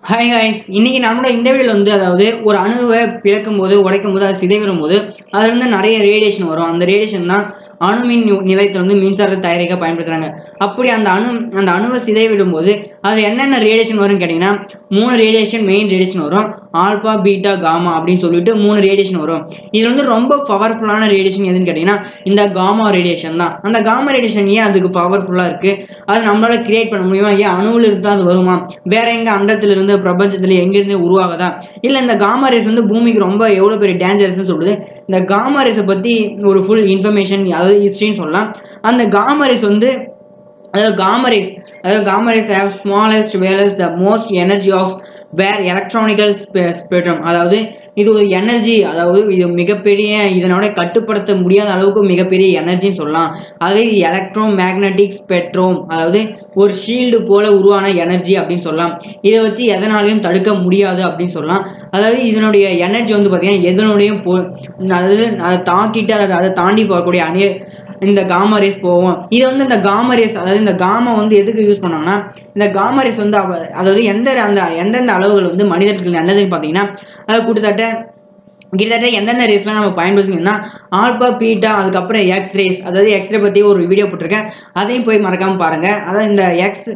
hi guys இன்னைக்கு நம்மளோட இந்த வீடியோவில் வந்து அதாவது ஒரு அணுவை பிளக்கும் போது உடைக்கும் போது அது சிதைவிடும் போது அதுல இருந்து நிறைய ரேடியேஷன் வரும் அந்த ரேடியேஷன் தான் அணுமின் நி- நிலையத்துல வந்து மின்சாரத்தை தயாரிக்க பயன்படுத்துறாங்க அப்படி அந்த அணு அந்த அணுவை சிதைவிடும் போது அது என்னென்ன ரேடியேஷன் வரும்னு கேட்டிங்கன்னா மூணு ரேடியேஷன் மெயின் ரேடியேஷன் வரும் ஆல்பா பீட்டா காமா அப்படின்னு சொல்லிட்டு மூணு ரேடியேஷன் வரும் இது வந்து ரொம்ப பவர்ஃபுல்லான ரேடியேஷன் எதுன்னு கேட்டிங்கன்னா இந்த காமா ரேடியேஷன் தான் அந்த காமா ரேடியேஷன் ஏன் அதுக்கு பவர்ஃபுல்லாக இருக்குது அது நம்மளால கிரியேட் பண்ண முடியுமா ஏன் அணுவில் இருந்து அது வருமா வேற எங்க அண்டத்துல இருந்து பிரபஞ்சத்துல எங்கிருந்து உருவாகுதா இல்ல இந்த காமா ரேஸ் வந்து பூமிக்கு ரொம்ப எவ்வளவு பெரிய டேஞ்சரஸ்னு சொல்லுது இந்த காமா ரேஸை பத்தி ஒரு ஃபுல் இன்ஃபர்மேஷன் அதாவது ஹிஸ்ட்ரின்னு சொல்லலாம் அந்த காமா ரேஸ் வந்து அதாவது காமா ரேஸ் அதாவது gamma rays have smallest values the most energy of where electronical spectrum அதாவது இது ஒரு எனர்ஜி அதாவது இது மிகப்பெரிய இதனோட கட்டுப்படுத்த முடியாத அளவுக்கு மிகப்பெரிய எனர்ஜின்னு சொல்லலாம் அது எலக்ட்ரோ மேக்னட்டிக் ஸ்பெக்ட்ரோம் அதாவது ஒரு ஷீல்டு போல உருவான எனர்ஜி அப்படின்னு சொல்லலாம் இதை வச்சு எதனாலையும் தடுக்க முடியாது அப்படின்னு சொல்லலாம் அதாவது இதனுடைய எனர்ஜி வந்து பார்த்தீங்கன்னா எதனுடையும் போ அதாவது அதை தாக்கிட்டு அதை அதை தாண்டி போகக்கூடிய அணி இந்த காமா ரேஸ் போகும் இது வந்து இந்த காமா ரேஸ் அதாவது இந்த காமா வந்து எதுக்கு யூஸ் பண்ணாங்கன்னா இந்த காமா ரேஸ் வந்து அவ- அதாவது எந்த அந்த எந்தெந்த அளவுகள் வந்து மனிதர்களுக்கு நல்லதுன்னு பார்த்தீங்கன்னா அது கிட்டத்தட்ட கிட்டத்தட்ட எந்தெந்த ரேஸ்லாம் நம்ம பயன்படுத்திக்கணும்னா ஆல்பா பீட்டா அதுக்கப்புறம் எக்ஸ் ரேஸ் அதாவது எக்ஸ்ரே பற்றி ஒரு வீடியோ போட்டிருக்கேன் அதையும் போய் மறக்காமல் பாருங்கள் அதாவது இந்த எக்ஸ்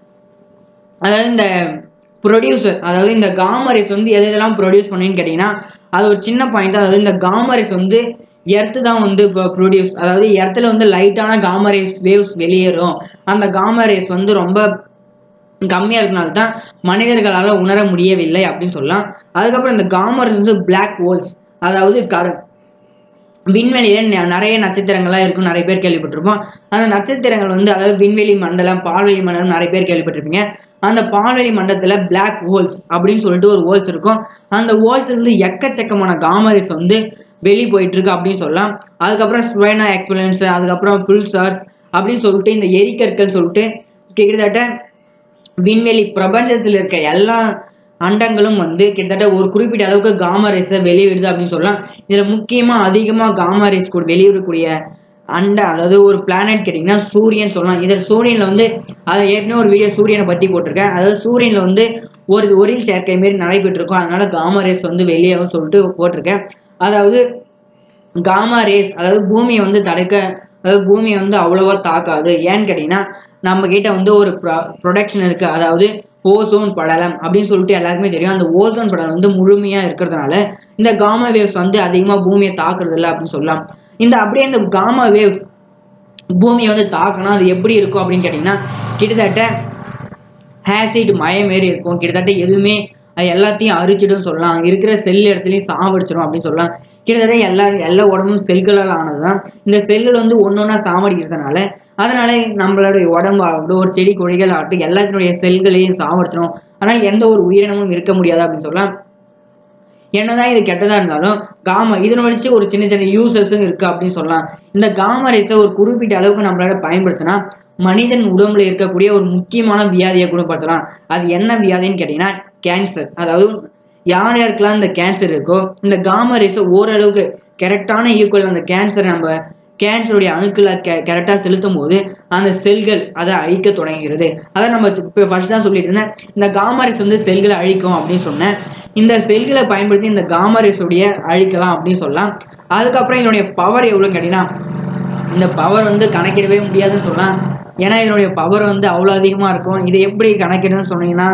அதாவது இந்த ப்ரொடியூசர் அதாவது இந்த காமா ரேஸ் வந்து எது எதெல்லாம் ப்ரொடியூஸ் பண்ணுன்னு கேட்டிங்கன்னா அது ஒரு சின்ன பாயிண்ட் அதாவது இந்த காமா ரேஸ் வந்து எர்த்து தான் வந்து இப்போ ப்ரொடியூஸ் அதாவது எர்த்தில் வந்து லைட்டான காமா ரேஸ் வேவ்ஸ் வெளியேறும் அந்த காமா ரேஸ் வந்து ரொம்ப கம்மியாக இருக்கனால தான் மனிதர்களால் உணர முடியவில்லை அப்படின்னு சொல்லலாம் அதுக்கப்புறம் இந்த காமா ரேஸ் வந்து பிளாக் ஹோல்ஸ் அதாவது கர விண்வெளியில ந- நிறைய நட்சத்திரங்கள்லாம் இருக்கும் நிறைய பேர் கேள்விப்பட்டிருப்போம் அந்த நட்சத்திரங்கள் வந்து அதாவது விண்வெளி மண்டலம் பால்வெளி மண்டலம் நிறைய பேர் கேள்விப்பட்டிருப்பீங்க அந்த பால்வெளி மண்டலத்துல பிளாக் ஹோல்ஸ் அப்படின்னு சொல்லிட்டு ஒரு ஹோல்ஸ் இருக்கும் அந்த ஹோல்ஸ் இருந்து எக்கச்சக்கமான காமரிஸ் வந்து வெளியே போயிட்டு இருக்கு அப்படின்னு சொல்லலாம் அதுக்கப்புறம் ஸ்பைனா எக்ஸ்பீரியன்ஸ் அதுக்கப்புறம் புல்சார்ஸ் அப்படின்னு சொல்லிட்டு இந்த எரிக்கற்கள் சொல்லிட்டு கிட்டத்தட்ட விண்வெளி பிரபஞ்சத்தில் இருக்க எல்லா அண்டங்களும் வந்து கிட்டத்தட்ட ஒரு குறிப்பிட்ட அளவுக்கு காமா ரேஸை வெளியிடுது அப்படின்னு சொல்லலாம் இதில் முக்கியமாக அதிகமாக காமா ரேஸ் கூட வெளியிடக்கூடிய அண்ட அதாவது ஒரு பிளானட் கேட்டிங்கன்னா சூரியன் சொல்லலாம் இதில் சூரியனில் வந்து அதை ஏற்கனவே ஒரு வீடியோ சூரியனை பற்றி போட்டிருக்கேன் அதாவது சூரியனில் வந்து ஒரு ஒரில் சேர்க்கை மாரி நடைபெற்றிருக்கும் அதனால காமா ரேஸ் வந்து வெளியாகும் சொல்லிட்டு போட்டிருக்கேன் அதாவது காமா ரேஸ் அதாவது பூமியை வந்து தடுக்க அதாவது பூமியை வந்து அவ்வளோவா தாக்காது ஏன்னு கேட்டிங்கன்னா நம்ம கிட்ட வந்து ஒரு ப்ரொடக்ஷன் இருக்குது அதாவது ஓசோன் படலம் அப்படின்னு சொல்லிட்டு எல்லாருக்குமே தெரியும் அந்த ஓசோன் படலம் வந்து முழுமையாக இருக்கிறதுனால இந்த காமா வேவ்ஸ் வந்து அதிகமாக பூமியை தாக்குறது இல்லை அப்படின்னு சொல்லலாம் இந்த அப்படியே இந்த காமா வேவ்ஸ் பூமியை வந்து தாக்கணும் அது எப்படி இருக்கும் அப்படின்னு கேட்டிங்கன்னா கிட்டத்தட்ட ஆசிட் மய மாரி இருக்கும் கிட்டத்தட்ட எதுவுமே அது எல்லாத்தையும் அரிச்சிடும் சொல்லலாம் அங்க இருக்கிற செல் இடத்துலையும் சாவடிச்சிடும் அப்படின்னு சொல்லலாம் கிட்டத்தட்ட எல்லா எல்லா உடம்பும் செல்களால் ஆனது தான் இந்த செல்கள் வந்து ஒன்று ஒன்றா சாவடிக்கிறதுனால அதனால நம்மளுடைய உடம்பு ஆகட்டும் ஒரு செடி கொடிகள் ஆகட்டும் எல்லாத்தினுடைய செல்களையும் சாவடிச்சிடும் ஆனால் எந்த ஒரு உயிரினமும் இருக்க முடியாது அப்படின்னு சொல்லலாம் என்னதான் இது கெட்டதா இருந்தாலும் காமா இதனை வச்சு ஒரு சின்ன சின்ன யூசஸும் இருக்கு அப்படின்னு சொல்லலாம் இந்த காமா ரேஸை ஒரு குறிப்பிட்ட அளவுக்கு நம்மளால பயன்படுத்தினா மனிதன் உடம்புல இருக்கக்கூடிய ஒரு முக்கியமான வியாதியை குணப்படுத்தலாம் அது என்ன வியாதின்னு கேட்டீங்கன்னா கேன்சர் அதாவது யார் யாருக்கெல்லாம் இந்த கேன்சர் இருக்கோ இந்த காமா ரேஸை ஓரளவுக்கு கரெக்டான ஈக்குவல் அந்த கேன்சரை நம்ம கேன்சருடைய அணுக்களை கெ கரெக்டாக செலுத்தும் போது அந்த செல்கள் அதை அழிக்க தொடங்குகிறது அதை நம்ம இப்போ ஃபர்ஸ்ட் தான் சொல்லிட்டு இருந்தேன் இந்த காமாரிஸ் வந்து செல்களை அழிக்கும் அப்படின்னு சொன்னேன் இந்த செல்களை பயன்படுத்தி இந்த காமாரிஸுடைய அழிக்கலாம் அப்படின்னு சொல்லலாம் அதுக்கப்புறம் இதனுடைய பவர் எவ்வளோன்னு கேட்டிங்கன்னா இந்த பவர் வந்து கணக்கிடவே முடியாதுன்னு சொல்லலாம் ஏன்னா இதனுடைய பவர் வந்து அவ்வளோ அதிகமாக இருக்கும் இதை எப்படி கணக்கிடணும்னு சொன்னீங்கன்னா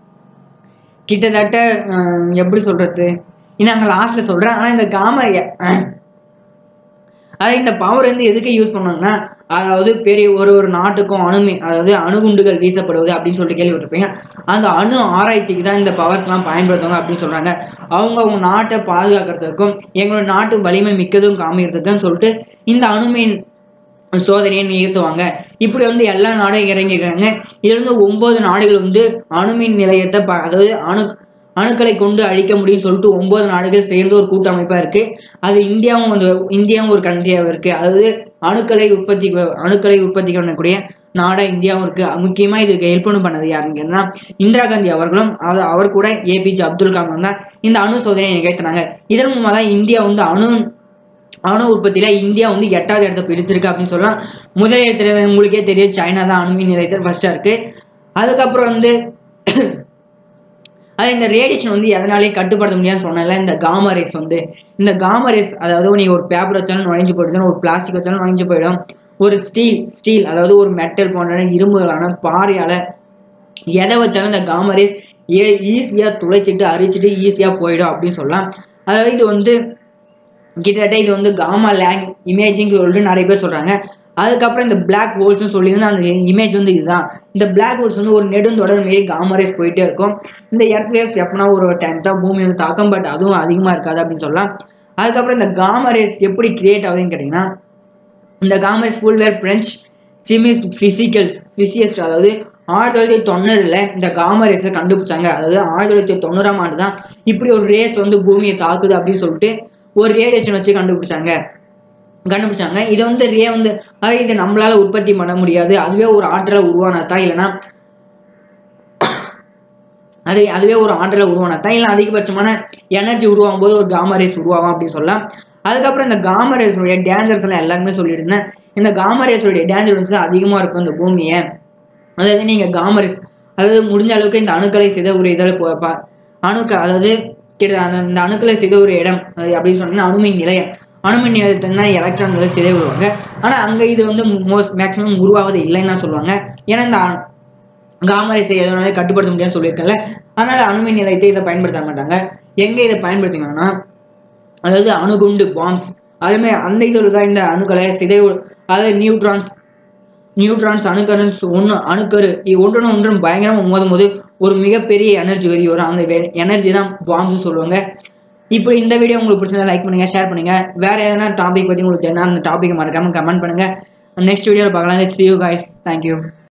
கிட்டத்தட்ட அஹ், எப்படி சொல்கிறது நாங்கள் லாஸ்ட்டில் சொல்கிறேன் ஆனால் இந்த காம அதாவது இந்த பவர் வந்து எதுக்கு யூஸ் பண்ணாங்கன்னா அதாவது பெரிய ஒரு ஒரு நாட்டுக்கும் அணுமி அதாவது அணுகுண்டுகள் வீசப்படுவது அப்படின்னு சொல்லிட்டு கேள்விப்பட்டிருப்பீங்க அந்த அணு ஆராய்ச்சிக்கு தான் இந்த பவர்ஸ்லாம் பயன்படுத்துவாங்க அப்படின்னு சொல்றாங்க அவங்க அவங்க நாட்டை பாதுகாக்கிறதுக்கும் எங்களோட நாட்டு வலிமை மிக்கதும் காமிக்கிறதுக்கும் சொல்லிட்டு இந்த அணுமின் சோதனையை நிகழ்த்துவாங்க இப்படி வந்து எல்லா நாடும் இறங்கிக்கிறாங்க இதுல இருந்து ஒன்பது நாடுகள் வந்து அணுமின் நிலையத்தை ப- அதாவது அணு அணுக்களை கொண்டு அழிக்க முடியும்னு சொல்லிட்டு ஒன்பது நாடுகள் சேர்ந்து ஒரு கூட்டமைப்பா இருக்கு அது இந்தியாவும் வந்து இந்தியாவும் ஒரு கண்ட்ரியாகவும் இருக்கு அதாவது அணுக்களை உற்பத்தி அணுக்களை உற்பத்தி பண்ணக்கூடிய நாடா இந்தியாவும் இருக்கு முக்கியமா இதுக்கு ஹெல்ப் பண்ணது யாருன்னு கேட்டா இந்திரா காந்தி அவர்களும் அவர் அவர் கூட ஏபிஜே அப்துல் கலாம் தான் இந்த அணு சோதனையை நிகழ்த்தினாங்க இதன் மூலமா தான் இந்தியா வந்து அணு அணு உற்பத்தியில இந்தியா வந்து எட்டாவது இடத்த பிடிச்சிருக்கு அப்படின்னு சொல்லலாம் முதல் இடத்துல உங்களுக்கே தெரியும் சைனா தான் அணுமின் நிலையத்தில் ஃபர்ஸ்டா இருக்கு அதுக்கப்புறம் வந்து அது இந்த ரேடியேஷன் வந்து எதனாலையும் கட்டுப்படுத்த முடியாதுன்னு சொன்னல இந்த காமா ரேஸ் வந்து இந்த காமா ரேஸ் அதாவது நீ ஒரு பேப்பர் வச்சாலும் நுழைஞ்சு போயிடும் ஒரு பிளாஸ்டிக் வச்சாலும் நுழைஞ்சு போயிடும் ஒரு ஸ்டீல் ஸ்டீல் அதாவது ஒரு மெட்டல் போன்ற இரும்புகளான பாறையால எதை வச்சாலும் இந்த காமா ரேஸ் ஈஸியாக துளைச்சிட்டு அரிச்சிட்டு ஈஸியாக போயிடும் அப்படின்னு சொல்லலாம் அதாவது இது வந்து கிட்டத்தட்ட இது வந்து காமா லேங் இமேஜிங் சொல்லிட்டு நிறைய பேர் சொல்கிறாங்க அதுக்கப்புறம் இந்த பிளாக் ஹோல்ஸ்னு சொல்லியிருந்தா அந்த இமேஜ் வந்து இதுதான் இந்த பிளாக் ஹோல்ஸ் வந்து ஒரு நெடுந்தொடர் மாரி காமா ரேஸ் போயிட்டே இருக்கும் இந்த எர்த் வேவ்ஸ் எப்பனா ஒரு டைம் தான் பூமி வந்து தாக்கம் பட் அதுவும் அதிகமாக இருக்காது அப்படின்னு சொல்லலாம் அதுக்கப்புறம் இந்த காமா ரேஸ் எப்படி கிரியேட் ஆகுதுன்னு கேட்டிங்கன்னா இந்த gamma rays Paul Villard French chemist physicals physicist அதாவது ஆயிரத்தி தொள்ளாயிரத்தி தொண்ணூறில் இந்த காமா ரேஸை கண்டுபிடிச்சாங்க அதாவது ஆயிரத்தி தொள்ளாயிரத்தி தொண்ணூறாம் ஆண்டு தான் இப்படி ஒரு ரேஸ் வந்து பூமியை தாக்குது அப்படின்னு சொல்லிட்டு ஒரு ரேடியேஷன் வச்சு கண்டுபிடிச்சாங்க கண்டுபிடிச்சாங்க இதை வந்து ரே வந்து அதாவது இதை நம்மளால உற்பத்தி பண்ண முடியாது அதுவே ஒரு ஆற்றலை உருவானதா இல்லைன்னா அது அதுவே ஒரு ஆற்றலை உருவானதா இல்லை அதிகபட்சமான எனர்ஜி உருவாகும் போது ஒரு காமா ரேஸ் உருவாகும் அப்படின்னு சொல்லலாம் அதுக்கப்புறம் இந்த காமா ரேஸுடைய டேஞ்சர்ஸ் எல்லாம் எல்லாருமே சொல்லியிருந்தேன் இந்த காமா ரேஸுடைய டேஞ்சர் வந்து அதிகமாக இருக்கும் இந்த பூமியை அதாவது நீங்கள் காமா ரேஸ் அதாவது முடிஞ்ச அளவுக்கு இந்த அணுக்களை சித ஒரு இதில் போ அணுக்கள் அதாவது கிட்ட அந்த இந்த அணுக்களை சித ஒரு இடம் அது அப்படின்னு சொன்னீங்கன்னா அணுமின் நிலையம் அணுமின் நிலையத்தில் தான் எலக்ட்ரான்களை சிதை விடுவாங்க ஆனால் அங்கே இது வந்து மோஸ்ட் மேக்ஸிமம் உருவாவது இல்லைன்னு தான் சொல்லுவாங்க ஏன்னா இந்த காமரை செய்யறதுனால கட்டுப்படுத்த முடியாதுன்னு சொல்லியிருக்கல அதனால அணுமின் நிலையத்தை இதை பயன்படுத்த மாட்டாங்க எங்கே இதை பயன்படுத்தினாங்கன்னா அதாவது அணுகுண்டு பாம்ஸ் அதேமாதிரி அந்த இதில் தான் இந்த அணுக்களை சிதை அதாவது நியூட்ரான்ஸ் நியூட்ரான்ஸ் அணுக்கரன்ஸ் ஒன்று அணுக்கரு இது ஒன்றொன்று ஒன்றும் பயங்கரமாக மோதும் போது ஒரு மிகப்பெரிய எனர்ஜி வெளியே வரும் அந்த எனர்ஜி தான் பாம்ஸ் சொல்லுவாங்க இப்போ இந்த வீடியோ உங்களுக்கு பிடிச்சதா லைக் பண்ணுங்க ஷேர் பண்ணுங்க வேற எதனா டாபிக் பற்றி உங்களுக்கு தெரியும் அந்த டாபிக் மறக்காம கமெண்ட் பண்ணுங்க நெக்ஸ்ட் வீடியோவில் பார்க்கலாம் லெட்ஸ் யூ கைஸ் தேங்க்யூ